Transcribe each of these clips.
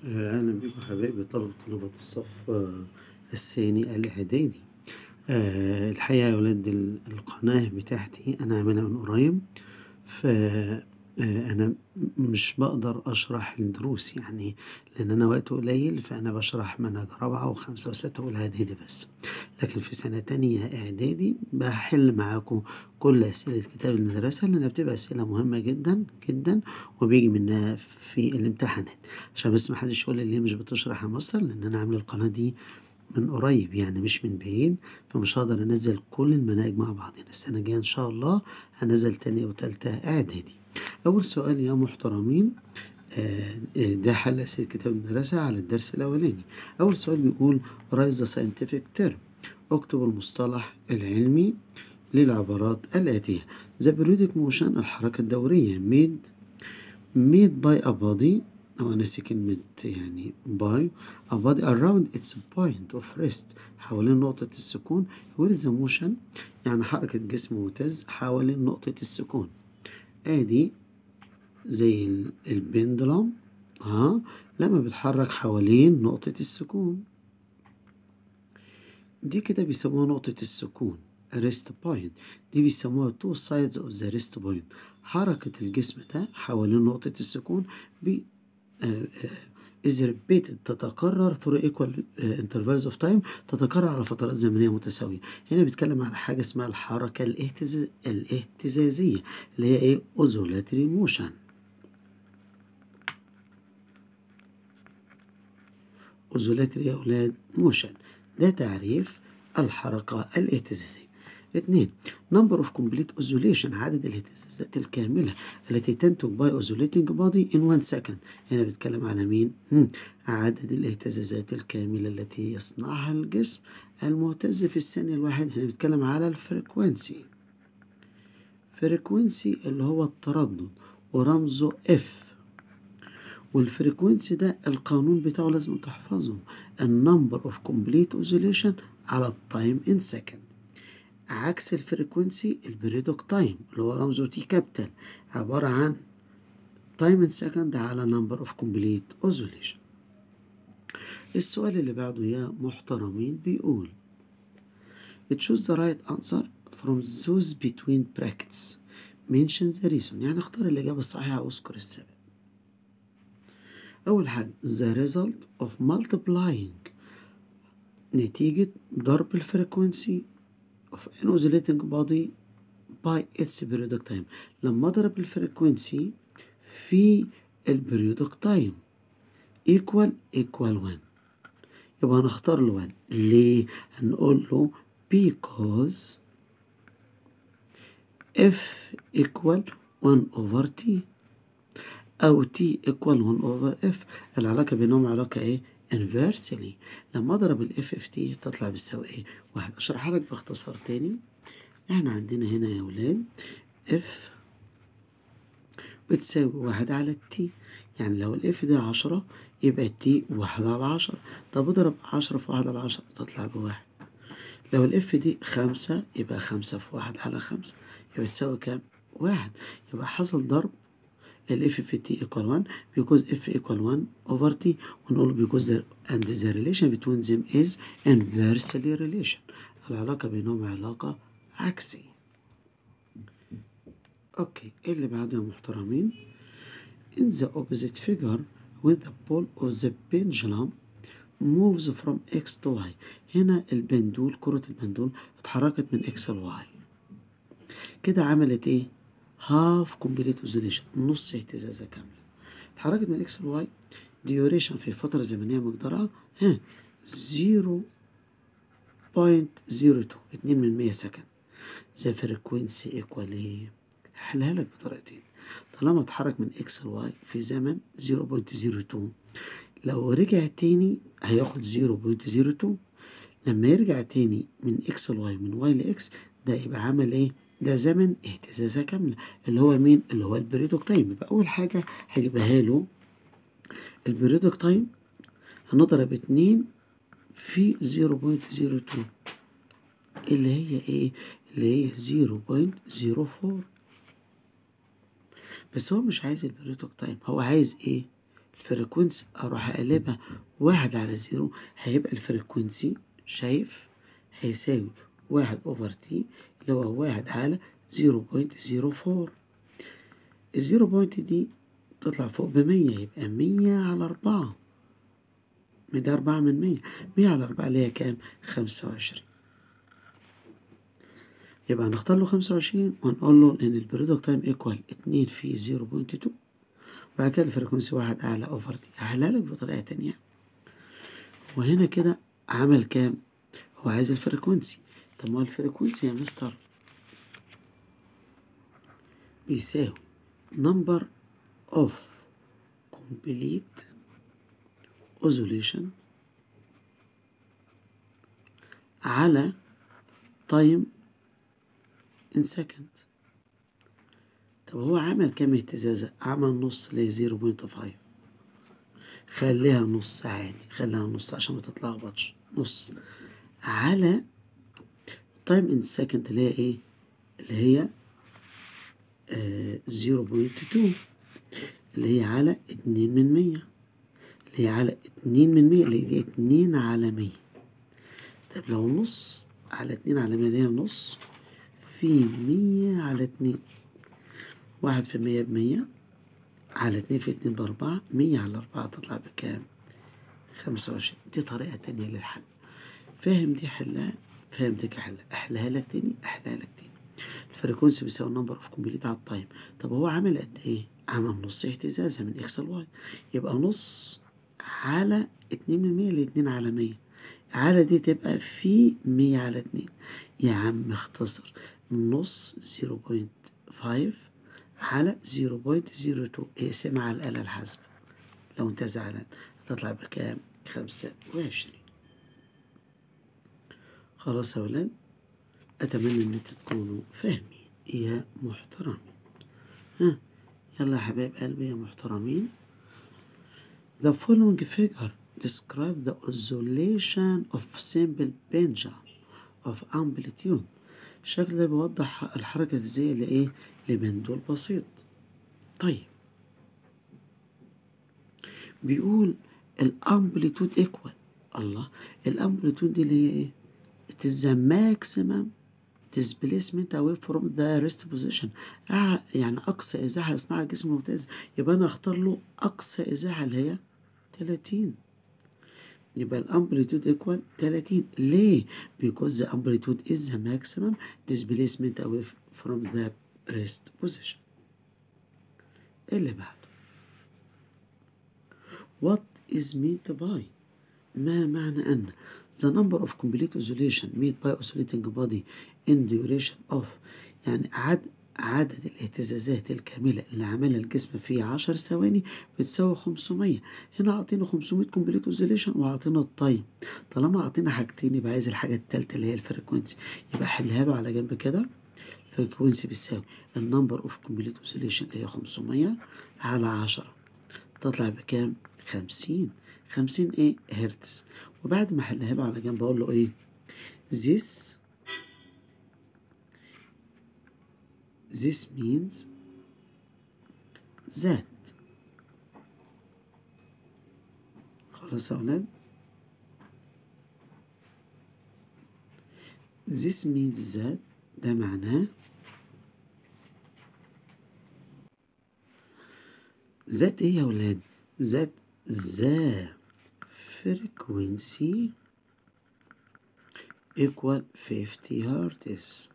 أهلا بيكم حبايبي طلبة طلبة الصف آه، الثاني الإعدادي آه، الحقيقة يا ولاد ال- القناة بتاعتي أنا عاملها من قريب ف آه، أنا م- مش بقدر أشرح الدروس يعني لأن أنا وقت قليل فأنا بشرح منهج رابعة وخمسة وستة والإعدادي بس لكن في سنة تانية إعدادي بحل معاكم كل أسئلة كتاب المدرسة لأنها بتبقى أسئلة مهمة جدا جدا وبيجي منها في الامتحانات عشان بس محدش يقول لي ليه مش بتشرح يا مستر لأن أنا عامل القناة دي من قريب يعني مش من بعيد فمش هقدر أنزل كل المناهج مع بعضنا السنة الجاية إن شاء الله هنزل تانية وتالتة إعدادي أول سؤال يا محترمين آه، آه، ده حل أسئلة كتاب المدرسة على الدرس الأولاني أول سؤال بيقول write the scientific term اكتب المصطلح العلمي للعبارات الآتية the periodic motion الحركة الدورية made made by a body أو أنا ناسي كلمة يعني by a body around its point of rest حوالين نقطة السكون where is the motion يعني حركة جسم مهتز حوالين نقطة السكون ادي زي ال- البندلم ها لما بيتحرك حوالين نقطة السكون دي كده بيسموها نقطة السكون rest point دي بيسموها two sides of the rest point حركة الجسم ده حوالين نقطة السكون بي آه، آه، is repeated تتكرر through equal آه، intervals of time تتكرر على فترات زمنية متساوية هنا بيتكلم على حاجة اسمها الحركة الاهتزاز الاهتزازية اللي هي ايه oscillatory motion oscillatory يا أولاد motion ده تعريف الحركة الاهتزازية اثنين number of complete oscillation عدد الاهتزازات الكاملة التي تنتج by oscillating body in one second هنا بيتكلم على مين؟ هم، عدد الاهتزازات الكاملة التي يصنعها الجسم المهتز في الثانية الواحدة هنا بيتكلم على الفريكوانسي فريكوانسي اللي هو التردد ورمزه F والفريكوانسي ده القانون بتاعه لازم تحفظه النمبر اوف كومبليت اوزيليشن على التايم ان سكند عكس الفريكوانسي البريدوك تايم اللي هو رمزه تي كابيتال عبارة عن تايم ان سكند على نمبر اوف كومبليت اوزيليشن السؤال اللي بعده يا محترمين بيقول choose the right answer from those between brackets mention the reason يعني اختار الإجابة الصحيحة واذكر السبب أول حاجة the result of multiplying نتيجة ضرب الفريكونسي of an oscillating body by its periodic time لما أضرب الفريكونسي في البريودك تايم equal equal 1 يبقى هنختار ال 1 ليه؟ هنقول له because f equal 1 over t أو t equal 1 over f العلاقة بينهم علاقة إيه؟ inversely لما أضرب ال f في t تطلع بتساوي إيه؟ واحد أشرحها لك باختصار تاني إحنا عندنا هنا يا ولاد f بتساوي واحد على التي يعني لو الاف ده عشرة يبقى التي واحد على عشرة طب اضرب عشرة في واحد على عشرة تطلع بواحد لو الاف دي خمسة يبقى خمسة في واحد على خمسة يبقى تساوي كام؟ واحد يبقى حصل ضرب الاف في تي equal 1 because f equal 1 over t ونقول because the and the relation between them is inversely relation العلاقة بينهم علاقة عكسية اوكي ايه اللي بعده يا محترمين in the opposite figure when the pole of the pendulum moves from x to y هنا البندول كرة البندول اتحركت من x ل y كده عملت ايه half complete oscillation نص اهتزازة كاملة اتحركت من x ل y duration في فترة زمنية مقدارها ها 0.02 اتنين من مية سكند the frequency equal ايه هحلها لك بطريقتين طالما اتحرك من اكس لواي في زمن 0.02 لو رجع تاني هياخد 0.02 لما يرجع تاني من اكس لواي من واي لاكس ده يبقى عمل ايه ده زمن اهتزازة كاملة اللي هو مين اللي هو البريدوك تايم يبقى اول حاجة هجيبها له البريدوك تايم هنضرب اتنين في 0.02 اللي هي ايه اللي هي 0.04 بس هو مش عايز البريتوك تايم هو عايز ايه الفريكونسي اروح اقلبها واحد على زيرو هيبقى الفريكونسي شايف هيساوي واحد اوفر تي اللي هو واحد على زيرو بوينت زيرو فور الزيرو بوينت دي تطلع فوق بمية يبقى مية على أربعة ده أربعة من مية مية على أربعة اللي هي كام خمسة وعشرين يبقى هنختار له خمسة وعشرين ونقول له إن البرودكت تايم إيكوال اتنين في زيرو بوينت تو وبعد كده الفريكونسي واحد أعلى أوفر دي هحلها لك بطريقة تانية وهنا كده عمل كام هو عايز الفريكونسي طب ما هو الفريكونسي يا مستر بيساوي number of complete oscillation على time in second طب هو عمل كام اهتزازة؟ عمل نص اللي هي زيرو بوينت فايف خليها نص عادي خليها نص عشان ما تتلخبطش نص على تايم ان سكند اللي هي ايه؟ اللي هي زيرو بوينت تو اللي هي على اتنين من مية اللي هي على اتنين من مية اللي هي اتنين على مية طب لو نص على اتنين على مية اللي هي نص في مية على اتنين واحد في مية بمية على اتنين في اتنين بأربعة مية على أربعة تطلع بكام؟ خمسة وعشرين دي طريقة تانية للحل فاهم دي حلها فاهم دي كحلها أحلها لك تاني أحلها لك تاني الفريكونسي بيساوي النمبر اوف كومبليت على التايم طب هو عمل قد ايه؟ عمل نص اهتزازة من اكس لواي يبقى نص على اتنين من مية لاتنين على مية على دي تبقى في مية على اتنين يا عم اختصر نص زيرو بوينت فايف على زيرو بوينت زيرو تو اقسمها على الآلة الحاسبة لو انت زعلان هتطلع بكام؟ خمسة وعشرين خلاص يا ولاد أتمنى إن انتوا تكونوا فاهمين يا محترمين ها يلا يا حبايب قلبي يا محترمين The following figure describe the oscillation of simple pendulum of amplitude الشكل ده بيوضح الحركة ازاي لإيه لبندول بسيط طيب بيقول الامبليتود ايكوال الله الامبليتود دي اللي هي ايه it is the maximum displacement away from the rest position آه يعني أقصى إزاحة يصنعها الجسم الممتاز يبقى أنا أختار له أقصى إزاحة اللي هي 30 يبقى الامبليتود ايكوال 30 ليه؟ because the amplitude is the maximum displacement away from the rest position اللي بعده what is meant by ما معنى أن the number of complete oscillation made by oscillating body in duration of يعني عد عدد الاهتزازات الكاملة اللي عملها الجسم في عشر ثواني بتساوي 500 هنا عاطينه 500 كومبليت اوزيليشن وعاطينه التايم طالما عاطينا حاجتين يبقى عايز الحاجة التالتة اللي هي الفريكونسي يبقى حلها له على جنب كده الفريكونسي بيساوي النمبر اوف كومبليت اوزيليشن اللي هي 500 على 10 تطلع بكام؟ 50 50 ايه هرتز وبعد ما احلها له على جنب اقول له ايه this this means that خلاص يا اولاد this means that ده معناه ذات ايه يا اولاد ذات ذا frequency equal 50 هرتز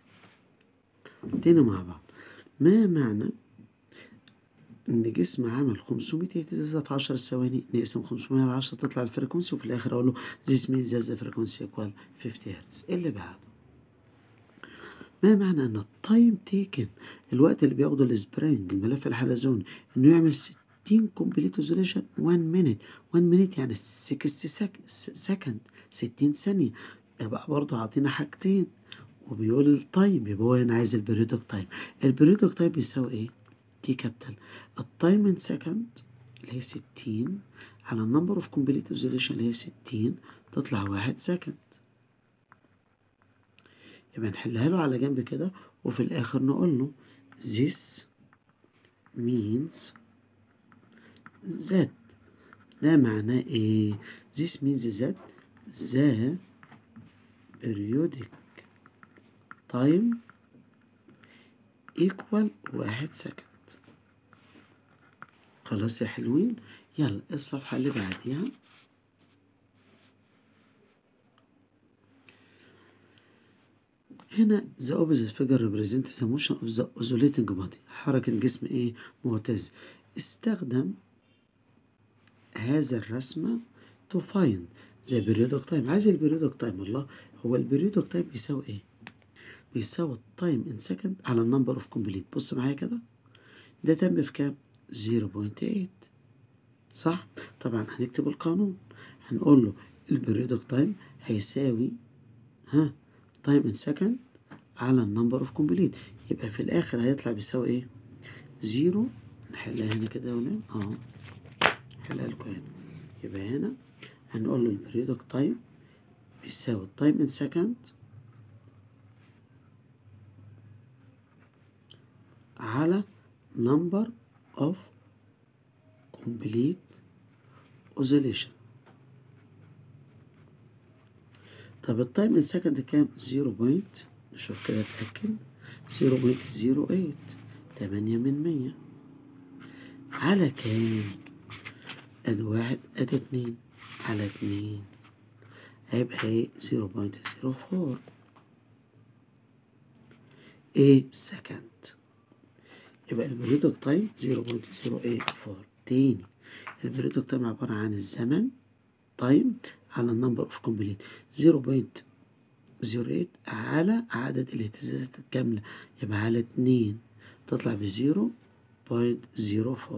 تاني مع بعض ما معنى ان جسم عمل 500 اهتزازة في 10 ثواني نقسم 500 على 10 تطلع الفريكونسي وفي الاخر اقول له this means that the frequency equal 50 هرتز اللي بعده ما معنى ان التايم تيكن الوقت اللي بياخده السبرينج الملف الحلزوني انه يعمل 60 كومبليت اوزيليشن 1 مينيت 1 مينيت يعني 60 سكند 60 ثانية يبقى برضه عاطينا حاجتين وبيقول التايم يبقى هو هنا عايز البريودك تايم البريودك تايم بيساوي ايه؟ تي كابيتال التايم ان سكند اللي هي 60 على النمبر اوف كومبليت اوزيليشن اللي هي 60 تطلع واحد سكند يبقى نحلها له على جنب كده وفي الآخر نقول له this means that ده معناه ايه this means that the periodic time equal واحد سكند خلاص يا حلوين يلا الصفحة اللي بعديها هنا the opposite figure represents the motion of the oscillating body حركة جسم ايه معتز استخدم هذا الرسمة to find the periodic time عايز البريودك تايم الله هو البريودك تايم بيساوي ايه بيساوي التايم ان سكند على النمبر اوف كومبليت بص معايا كده ده تم في كام 0.8 صح طبعا هنكتب القانون هنقول له البريودك تايم هيساوي ها تايم ان سكند على النمبر اوف كومبليت يبقى في الاخر هيطلع بيساوي ايه زيرو نحلها هنا كده يا ولاد اهو نحلها لكم هنا يبقى هنا هنقول له البريودك تايم بيساوي التايم ان سكند على number of complete oscillation طب التايم ان سكند كام؟ زيرو بوينت نشوف كده اتأكد زيرو بوينت زيرو ايت تمانية من مية على كام؟ ادي واحد ادي اتنين على اتنين هيبقى ايه؟ زيرو بوينت زيرو فور ايه سكند يبقى البريودك تايم 0.084 تاني البريودك تايم عبارة عن الزمن تايم على النمبر اوف كومبليت 0.08 على عدد الاهتزازات الكاملة يبقى على اتنين تطلع ب 0.04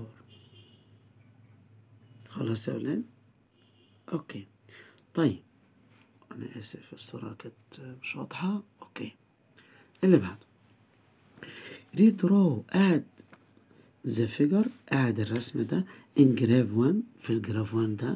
خلاص يا ولاد اوكي طيب انا اسف الصورة كانت مش واضحة اوكي اللي بعده ريد درو قاعد ذا فيجر قاعد الرسم ده ان جراف 1 في الجراف 1 ده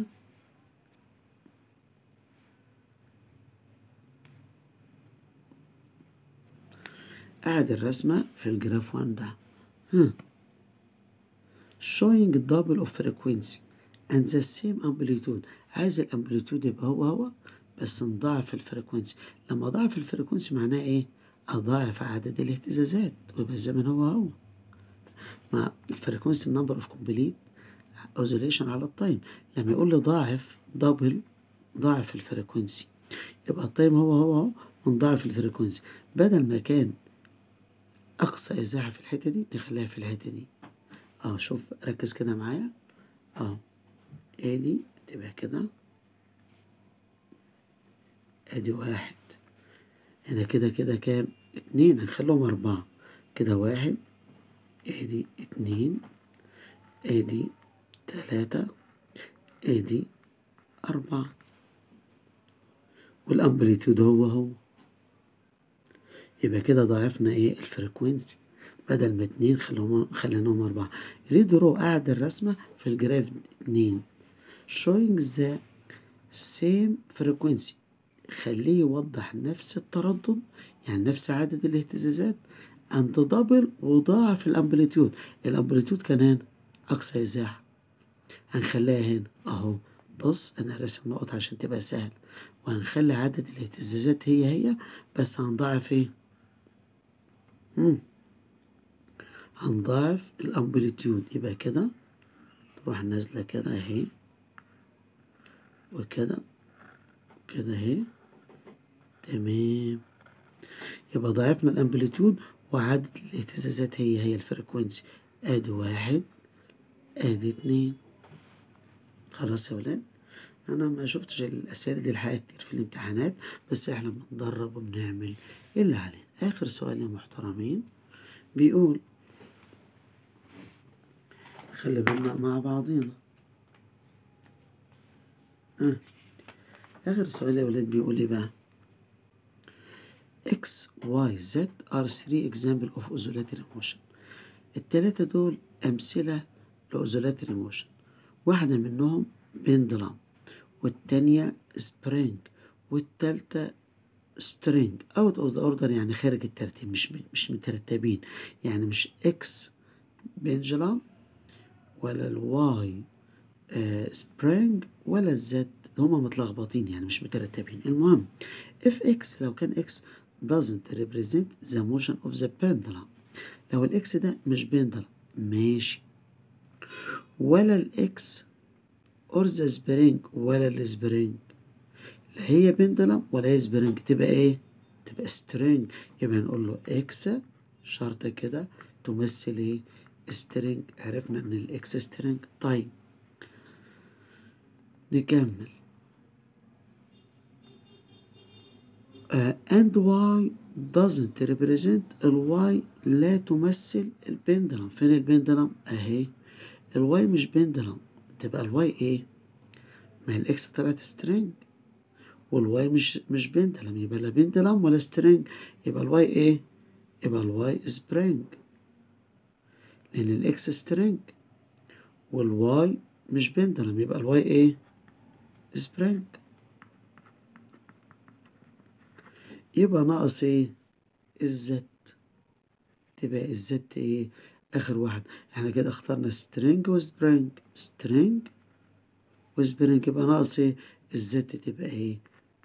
قاعد الرسمة في الجراف 1 ده هم. showing double of frequency and the same amplitude عايز الامبليتود يبقى هو هو بس نضاعف الفريكونسي لما اضاعف الفريكونسي معناه ايه اضاعف عدد الاهتزازات ويبقى الزمن هو هو مع الفريكونسي النمبر اوف كومبليت اوزيليشن على التايم لما يقول لي ضاعف دبل ضاعف الفريكونسي يبقى التايم هو هو هو ونضاعف الفريكونسي بدل ما كان اقصى ازاحه في الحته دي نخليها في الحته دي اه شوف ركز كده معايا اه ادي تبقى كده ادي واحد هنا كده كده كام اتنين هنخليهم اربعة كده واحد ادي اتنين ادي تلاتة ادي اربعة والامبليتيود هو هو يبقى كده ضاعفنا ايه الفريكوينسي بدل ما اتنين خلوهم خليناهم اربعة ريد رو قاعد الرسمة في الجراف اتنين showing the same frequency خليه يوضح نفس التردد يعني نفس عدد الاهتزازات and double وضاعف الامبليتيود الامبليتيود كان هنا اقصى ازاحة هنخليها هنا اهو بص انا راسم نقط عشان تبقى سهل وهنخلي عدد الاهتزازات هي هي بس هنضاعف ايه مم. هنضاعف الامبليتيود يبقى كده تروح نازلة كده اهي وكده كده اهي تمام يبقى ضاعفنا الامبليتيود وعدد الاهتزازات هي هي الفريكونسي ادي واحد ادي اتنين خلاص يا ولاد انا ما شفتش الاسئله دي الحقيقه كتير في الامتحانات بس احنا بنتدرب وبنعمل اللي علينا اخر سؤال يا محترمين بيقول خلي بالنا مع بعضينا آه. آخر سؤال يا ولاد بيقول إيه بقى؟ X, Y, Z are three example of oscillatory motion. التلاتة دول أمثلة لأوزولاتري موشن واحدة منهم بندلم والتانية سبرينج والتالتة سترينج اوت اوف ذا اوردر يعني خارج الترتيب مش مش مترتبين يعني مش اكس بنجلم ولا الواي آه spring ولا الزد هما متلخبطين يعني مش مترتبين المهم if x لو كان x doesn't represent the motion of the pendulum لو الاكس ده مش pendulum ماشي ولا الاكس or the spring ولا السبرينج لا هي pendulum ولا هي spring تبقى ايه تبقى string يبقى نقول له اكس شرط كده تمثل ايه string عرفنا ان الاكس string طيب نكمل uh, and y doesn't represent الواي لا تمثل البندلم فين البندلم اهي الواي مش بندلم تبقى الواي ايه ما هي الاكس طلعت سترينج والواي مش مش بندلم يبقى لا بندلم ولا سترينج يبقى الواي ايه يبقى الواي سبرينج لان الاكس سترينج والواي مش بندلم يبقى الواي ايه سبرينج يبقى ناقص ايه الزت تبقى الزت ايه اخر واحد احنا كده اخترنا سترينج وسبرينج سترينج وسبرينج يبقى ناقص ايه الزت تبقى ايه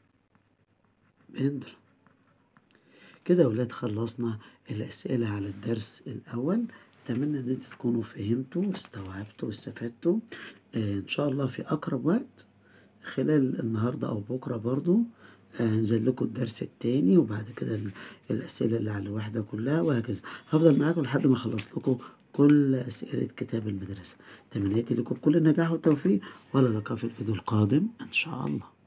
بندلم كده يا ولاد خلصنا الأسئلة على الدرس الأول أتمنى إن انتوا تكونوا فهمتوا واستوعبتوا واستفدتوا آه إن شاء الله في أقرب وقت خلال النهاردة أو بكرة برضو آه هنزل لكم الدرس التاني وبعد كده الأسئلة اللي على الوحدة كلها وهكذا هفضل معاكم لحد ما أخلص لكم كل أسئلة كتاب المدرسة تمنياتي لكم كل النجاح والتوفيق ولا لقاء في الفيديو القادم إن شاء الله